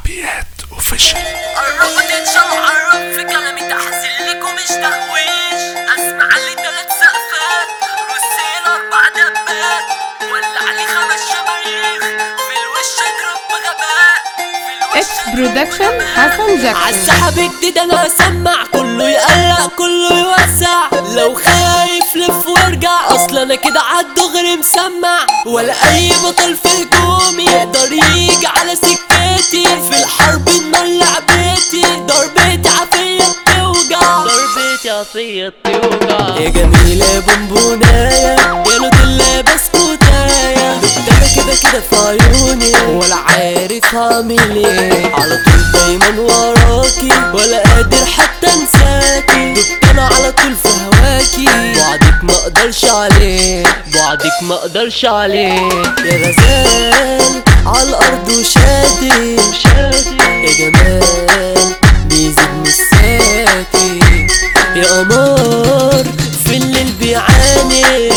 شعبيات اوفيشال قربوا تتشالوا عرب في كلامي تحزين ليكوا مش تهويش اسمع لي تلات سقفات رسين اربع دبات ولع لي خمس شماريخ في الوش اضرب بغباء في الوش اكس برودكشن حسن جاكسون عالسحب جديد انا اسمع كله يقلق كله يوسع لو خايف لف وارجع اصلا انا كده عالدغري مسمع ولا اي بطل في هجومي يقدر يجي على سكتي في الحرب النار لعبتي ضربتي عافية بتوجع ضربتي عافية بتوجع يا جميلة يا بونبوناية يا لود اللي بسكوتاية انا كده كده في عيوني ولا عارف هعمل ايه على طول دايما وراكي ولا قادر حتى انساكي دكت انا على طول في هواكي بعدك ما اقدرش عليه بعدك ما اقدرش عليه يا غزال على الارض وشادي يا جمال بيزيد مساكي يا قمر في الليل بيعاني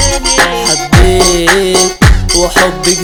حبيت وحبك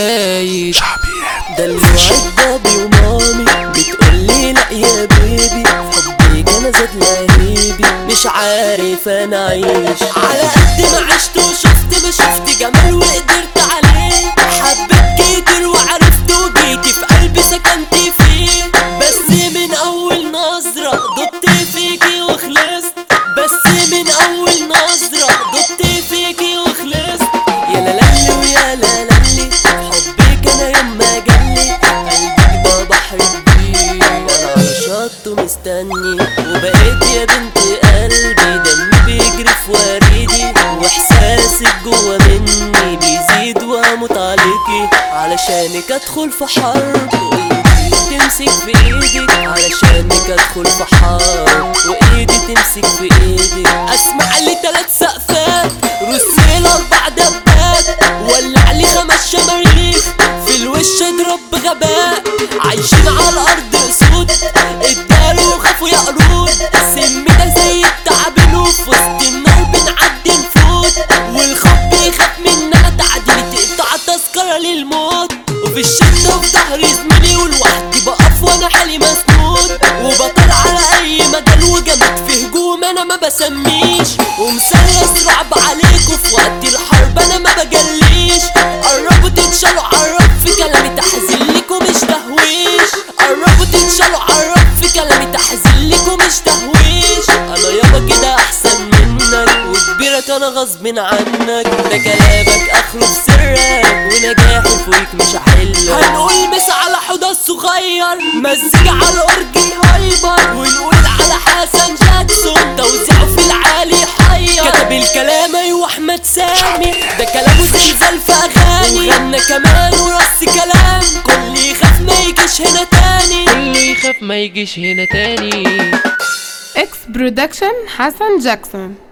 زايد شعبيات ده اللي وعد بابي ومامي بتقولي لا يا بيبي حبك انا زاد لهيبي مش عارف انا اعيش على قد ما عشت وشفت ما شفت جمال وقدرت عليه حبيت كتير وعرفت وجيتي في قلبي سكنت فيه بس من اول نظرة دبت فيكي وخلصت بس من اول نظرة دبت فيكي وخلصت يا لالي ويا لالي حبك انا يوم ما جالي قلبك ده بحر كبير وانا على شط ومستني وبقيت يا بنت قلبي دمي بيجري في وريدي واحساسك جوا مني بيزيد واموت عليكي علشانك ادخل في حرب وايدي تمسك في ايدك علشانك ادخل في حرب وايدي تمسك في ايدك اسمع لي تلات سقفات رسيل اربع دبات ولع لي خمس شماريخ في الوش اضرب بغباء عايشين على الارض اسود اتداروا وخافوا يا قرود سم ده زي التعابين وفي وسط النار بنعدي نفوت والخوف بيخاف مننا تعديلي تقطع تذكرة للموت وفي الشدة وفي ظهري زميلي ولوحدي بقف وانا حالي مسنود وبطل على اي مجال وجامد في هجوم انا ما بسميش ومثلث رعب عليكوا في وقت الحرب انا ما بجليش قربوا تتشالوا عرب في كلامي تحزين ليكوا مش تهويش قربوا تتشالوا عرب في كلامي تحزين ليكوا مش تهويش انا يابا كده احسن منك وكبيرك انا غصب عنك ده كلامك اخره في سرك ونجاحي فوقك مش هحلك هنقول مس على حوضة الصغير مزيكا على الاورجي هايبر ونقول على حسن جاكسون توزيعه في العالي حير كتب الكلام ايوه احمد سامي ده كلامه زلزال في اغاني وغنى كمان ورص كلام كل يخاف ما يجيش هنا تاني اللي يخاف ما يجيش هنا تاني اكس برودكشن حسن جاكسون